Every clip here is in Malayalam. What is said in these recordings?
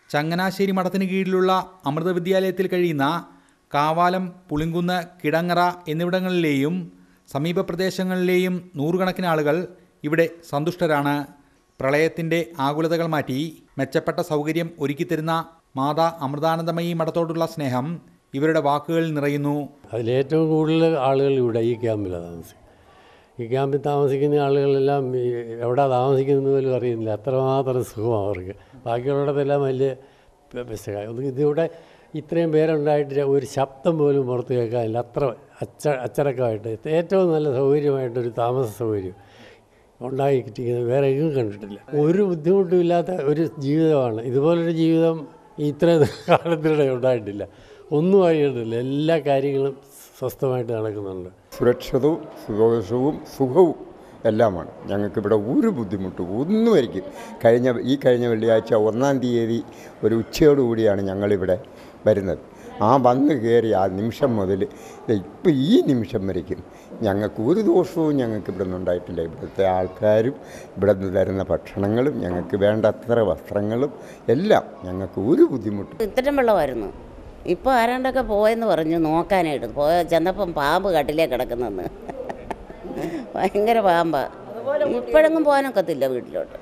ചങ്ങനാശ്ശേരി മഠത്തിന് കീഴിലുള്ള അമൃത വിദ്യാലയത്തിൽ കഴിയുന്ന കാവാലം പുളിങ്കുന്ന് കിടങ്ങറ എന്നിവിടങ്ങളിലെയും സമീപ പ്രദേശങ്ങളിലെയും നൂറുകണക്കിന് ആളുകൾ ഇവിടെ സന്തുഷ്ടരാണ് പ്രളയത്തിൻ്റെ ആകുലതകൾ മാറ്റി മെച്ചപ്പെട്ട സൗകര്യം ഒരുക്കിത്തരുന്ന മാതാ അമൃതാനന്ദമയി മഠത്തോടുള്ള സ്നേഹം ഇവരുടെ വാക്കുകളിൽ നിറയുന്നു അതിലേറ്റവും കൂടുതൽ ആളുകൾ ഇവിടെ ഈ ക്യാമ്പിലാണ് താമസിക്കുന്നത് ഈ ക്യാമ്പിൽ താമസിക്കുന്ന ആളുകളെല്ലാം ഈ എവിടെ താമസിക്കുന്നത് പോലും അറിയുന്നില്ല അത്രമാത്രം സുഖമാണ് അവർക്ക് ബാക്കിയുള്ളിടത്തെല്ലാം വലിയ ബസ്സായി ഒന്ന് ഇതിവിടെ ഇത്രയും പേരുണ്ടായിട്ട് ഒരു ശബ്ദം പോലും പുറത്ത് കേൾക്കാനില്ല അത്ര അച്ച അച്ചടക്കമായിട്ട് ഏറ്റവും നല്ല സൗകര്യമായിട്ടൊരു താമസ സൗകര്യം ഉണ്ടാക്കിയിരിക്കുന്നത് വേറെ എങ്ങും കണ്ടിട്ടില്ല ഒരു ബുദ്ധിമുട്ടും ഇല്ലാത്ത ഒരു ജീവിതമാണ് ഇതുപോലൊരു ജീവിതം ഇത്രയും കാലത്തിനിടെ ഉണ്ടായിട്ടില്ല ഒന്നും അറിയണ്ടില്ല എല്ലാ കാര്യങ്ങളും സ്വസ്ഥമായിട്ട് നടക്കുന്നുണ്ട് സുരക്ഷിതവും സുഖവും സുഖവും എല്ലാമാണ് ഞങ്ങൾക്കിവിടെ ഒരു ബുദ്ധിമുട്ടും ഒന്നും ആയിരിക്കും കഴിഞ്ഞ ഈ കഴിഞ്ഞ വെള്ളിയാഴ്ച ഒന്നാം തീയതി ഒരു ഉച്ചയോടുകൂടിയാണ് ഞങ്ങളിവിടെ വരുന്നത് ആ വന്ന് കയറി ആ നിമിഷം മുതൽ ഇപ്പം ഈ നിമിഷം വരയ്ക്കും ഞങ്ങൾക്ക് ഒരു ദോഷവും ഞങ്ങൾക്ക് ഇവിടെ നിന്നുണ്ടായിട്ടില്ല ഇവിടുത്തെ ആൾക്കാരും ഇവിടെ നിന്ന് തരുന്ന ഭക്ഷണങ്ങളും ഞങ്ങൾക്ക് വേണ്ടത്ര വസ്ത്രങ്ങളും എല്ലാം ഞങ്ങൾക്ക് ഒരു ബുദ്ധിമുട്ടും ഇത്തരം വെള്ളമായിരുന്നു ഇപ്പോൾ ആരാണ്ടൊക്കെ പോയെന്ന് പറഞ്ഞു നോക്കാനായിട്ട് പോയ ചെന്നപ്പം പാമ്പ് കട്ടിലേ കിടക്കുന്നെന്ന് ഭയങ്കര പാമ്പാ ഇപ്പോഴെങ്ങും പോകാനൊക്കത്തില്ല വീട്ടിലോട്ട്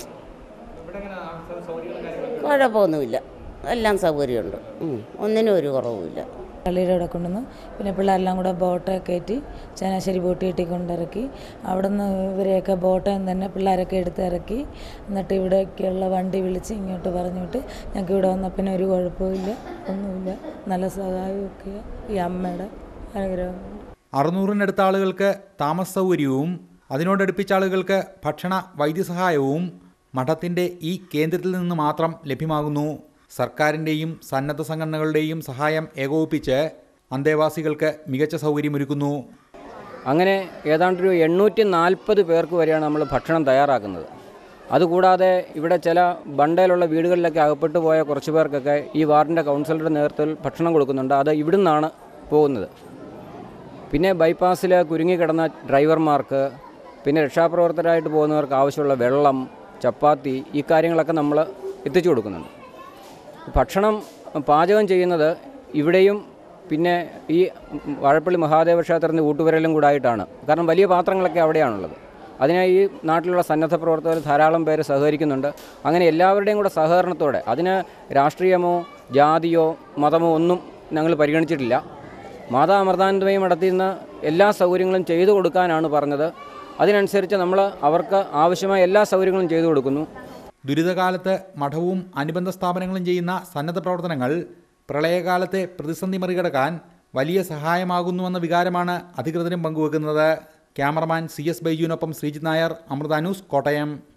കുഴപ്പമൊന്നുമില്ല എല്ലാം സൗകര്യമുണ്ട് ഉം. ഒന്നിനും ഒരു കുറവുമില്ല പള്ളിയുടെ അവിടെ കൊണ്ടുവന്നു പിന്നെ പിള്ളേരെല്ലാം കൂടെ ബോട്ട് കയറ്റി ചങ്ങനാശ്ശേരി ബോട്ട് കെട്ടി കൊണ്ടിറക്കി അവിടെ നിന്ന് ഇവരെയൊക്കെ ബോട്ടിൽ തന്നെ പിള്ളേരൊക്കെ എടുത്ത് ഇറക്കി എന്നിട്ട് ഇവിടേക്കുള്ള വണ്ടി വിളിച്ച് ഇങ്ങോട്ട് പറഞ്ഞു വിട്ട് ഞങ്ങൾക്ക് ഇവിടെ വന്ന പിന്നെ ഒരു കുഴപ്പമില്ല ഒന്നുമില്ല നല്ല സഹായമൊക്കെ ഈ അമ്മയുടെ അനുഗ്രഹം അറുന്നൂറിനടുത്ത ആളുകൾക്ക് താമസ സൗകര്യവും അതിനോടടുപ്പിച്ച ആളുകൾക്ക് ഭക്ഷണ വൈദ്യസഹായവും മഠത്തിൻ്റെ ഈ കേന്ദ്രത്തിൽ നിന്ന് മാത്രം ലഭ്യമാകുന്നു സർക്കാരിൻ്റെയും സന്നദ്ധ സംഘടനകളുടെയും സഹായം ഏകോപിപ്പിച്ച് അന്തേവാസികൾക്ക് മികച്ച സൗകര്യമൊരുക്കുന്നു അങ്ങനെ ഏതാണ്ടൊരു എണ്ണൂറ്റി നാൽപ്പത് പേർക്ക് വരെയാണ് നമ്മൾ ഭക്ഷണം തയ്യാറാക്കുന്നത് അതുകൂടാതെ ഇവിടെ ചില ബണ്ടയിലുള്ള വീടുകളിലൊക്കെ അകപ്പെട്ടു പോയ കുറച്ച് പേർക്കൊക്കെ ഈ വാർഡിൻ്റെ കൗൺസിലറുടെ നേതൃത്വത്തിൽ ഭക്ഷണം കൊടുക്കുന്നുണ്ട് അത് ഇവിടുന്നാണ് പോകുന്നത് പിന്നെ ബൈപ്പാസിൽ കുരുങ്ങിക്കിടന്ന ഡ്രൈവർമാർക്ക് പിന്നെ രക്ഷാപ്രവർത്തകരായിട്ട് പോകുന്നവർക്ക് ആവശ്യമുള്ള വെള്ളം ചപ്പാത്തി ഈ കാര്യങ്ങളൊക്കെ നമ്മൾ എത്തിച്ചു കൊടുക്കുന്നുണ്ട് ഭക്ഷണം പാചകം ചെയ്യുന്നത് ഇവിടെയും പിന്നെ ഈ വാഴപ്പള്ളി മഹാദേവ ക്ഷേത്രത്തിൻ്റെ ഊട്ടുപുരയിലും കൂടെ ആയിട്ടാണ് കാരണം വലിയ പാത്രങ്ങളൊക്കെ അവിടെയാണുള്ളത് അതിനായി ഈ നാട്ടിലുള്ള സന്നദ്ധ പ്രവർത്തകർ ധാരാളം പേര് സഹകരിക്കുന്നുണ്ട് അങ്ങനെ എല്ലാവരുടെയും കൂടെ സഹകരണത്തോടെ അതിന് രാഷ്ട്രീയമോ ജാതിയോ മതമോ ഒന്നും ഞങ്ങൾ പരിഗണിച്ചിട്ടില്ല മാതാ അമൃതാനന്ദമയി നടത്തിയിരുന്ന എല്ലാ സൗകര്യങ്ങളും ചെയ്തു കൊടുക്കാനാണ് പറഞ്ഞത് അതിനനുസരിച്ച് നമ്മൾ അവർക്ക് ആവശ്യമായ എല്ലാ സൗകര്യങ്ങളും ചെയ്തു കൊടുക്കുന്നു ദുരിതകാലത്ത് മഠവും അനുബന്ധ സ്ഥാപനങ്ങളും ചെയ്യുന്ന സന്നദ്ധ പ്രവർത്തനങ്ങൾ പ്രളയകാലത്തെ പ്രതിസന്ധി മറികടക്കാൻ വലിയ സഹായമാകുന്നുവെന്ന വികാരമാണ് അധികൃതരും പങ്കുവെക്കുന്നത് ക്യാമറമാൻ സി എസ് ബൈജുവിനൊപ്പം ശ്രീജിത് നായർ അമൃത ന്യൂസ് കോട്ടയം